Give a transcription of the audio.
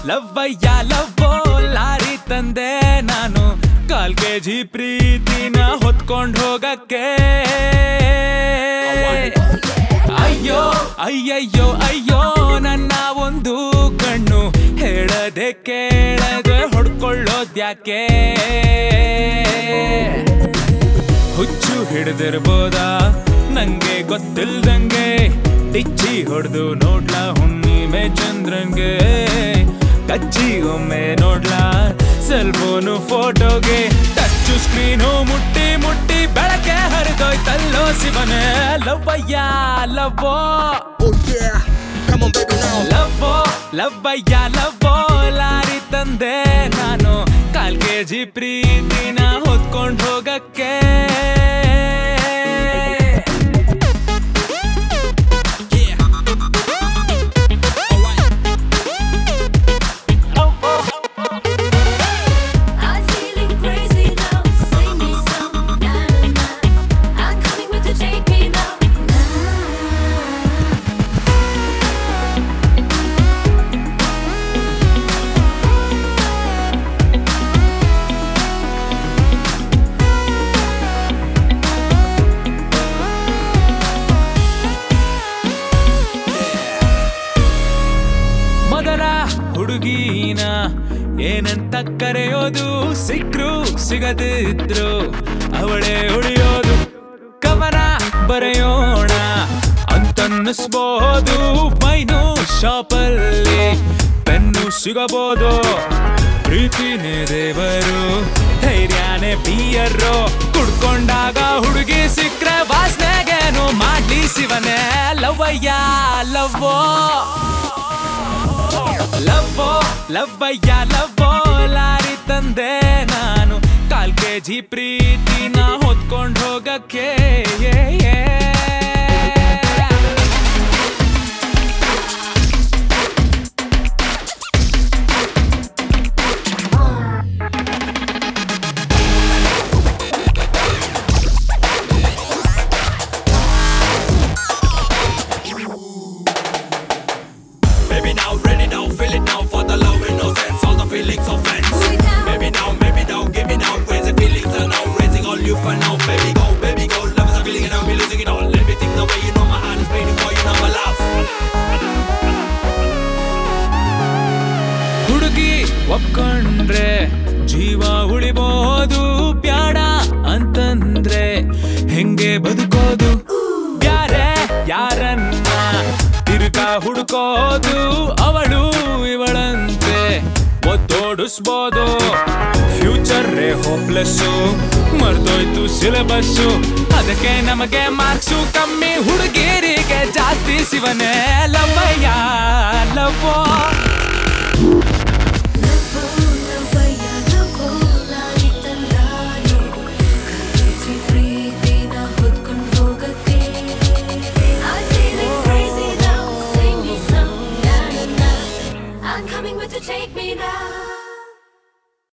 ಲವ್ವಯ್ಯ ಲವ್ವೋ ಲಾರಿ ತಂದೆ ನಾನು ಕಾಲ್ ಕೆ ಜಿ ಪ್ರೀತಿನ ಹೊತ್ಕೊಂಡ್ ಹೋಗಕ್ಕೆ ಅಯ್ಯೋ ಅಯ್ಯಯ್ಯೋ ಅಯ್ಯೋ ನನ್ನ ಒಂದು ಕಣ್ಣು ಹೇಳದೆ ಕೇಳದೆ ಹೊಡ್ಕೊಳ್ಳೋದ್ಯಾಕೆ ಹುಚ್ಚು ಹಿಡಿದಿರ್ಬೋದಾ ನಂಗೆ ಗೊತ್ತಿಲ್ದಂಗೆ ಟಿಚ್ಚಿ ಹೊಡೆದು ನೋಡ್ಲಾ ಹುಣ್ಣಿಮೆ ಚಂದ್ರಂಗೆ ಕಚ್ಚಿ ಒಮ್ಮೆ ನೋಡ್ಲಾ ಸೆಲ್ಫೋನು ಫೋಟೋಗೆ ಟಚ್ ಸ್ಕ್ರೀನು ಮುಟ್ಟಿ ಮುಟ್ಟಿ ಬೆಳಕೆ ಹರಿದೋಯ್ತಲ್ಲೋ ಶಿವನೇ ಲವ್ವಯ್ಯ ಲವ್ವೋ Oh yeah, come on baby now. ಲವ್ವೋ ಲವ್ವಯ್ಯ ಲವ್ವೋ ಲಾರಿ ತಂದೆ ನಾನು ಕಾಲ್ ಕೆ ಜಿ ಪ್ರೀತಿನ ಹೊತ್ಕೊಂಡ್ ಹೋಗಕ್ಕೆ Yeah. I'm feeling crazy now. Sing me some, na na na. I'm coming with you, take me now. ಮೊದಲ ಹುಡುಗೀನ ಏನಂತ ಕರೆಯೋದು ಸಿಕ್ರು ಸಿಗದಿದ್ರು ಅವಳೇ ಉಳಿಯೋದು ಕವನ ಬರೆಯೋಣ ಅಂತನ್ನಿಸ್ಬೋದು ಮೈನು ಶಾಪಲ್ಲಿ ಪೆನ್ನು ಸಿಗಬಹುದು ಪ್ರೀತಿನೇ ದೇವರು ಧೈರ್ಯನೇ ಬಿಯರು ಕುಡ್ಕೊಂಡಾಗ ಹುಡುಗಿ ಸಿಕ್ರೆ ವಾಸನೆಗೇನು ಮಾಡ್ಲಿ ಶಿವನೇ ಲವ್ವಯ್ಯ ಲವ್ವೋ ಲವ್ವೋ ಲವ್ವಯ್ಯ ಲವ್ವೋ ಲಾರಿ ತಂದೆ ನಾನು ಕಾಲ್ ಕೆ ಜಿ ಪ್ರೀತಿನ ಹೊತ್ಕೊಂಡ್ ಹೋಗಕ್ಕೆ Maybe now, ready now, feel it now for the love and no sense, all the feelings of fence. Move it now. Maybe now, maybe now, give me now, crazy feelings are now raising all you for now. Baby go, baby go, love is a feeling and I'll be losing it all. Let me think the way you know my heart is beating for you, now my love. ಹುಡುಗಿ ಒಪ್ಕೊಂಡ್ರೆ ಜೀವ ಉಳಿಬಹುದು ಬ್ಯಾಡ ಅಂತಂದ್ರೆ ಹೆಂಗೆ ಬದುಕೋದು ಬ್ಯಾರೆ ಯಾರನ್ನ ತಿರುಗ ಹುಡುಕೋದು ಅವಳು ಇವಳಂತೆ ಒತ್ತೋಡಿಸ್ಬೋದು ಫ್ಯೂಚರ್ ಹೋಪ್ಲೆಸ್ಸು ಮರ್ದೋಯ್ತು ಸಿಲೆಬಸ್ಸು ಅದಕ್ಕೆ ನಮಗೆ ಮಾರ್ಕ್ಸು ಕಮ್ಮಿ ಹುಡುಗಿರಿಗೆ ಜಾಸ್ತಿ ಶಿವನೇ ಲವ್ವಯ್ಯ ಲವ್ವೋ I'm coming with you, take me now.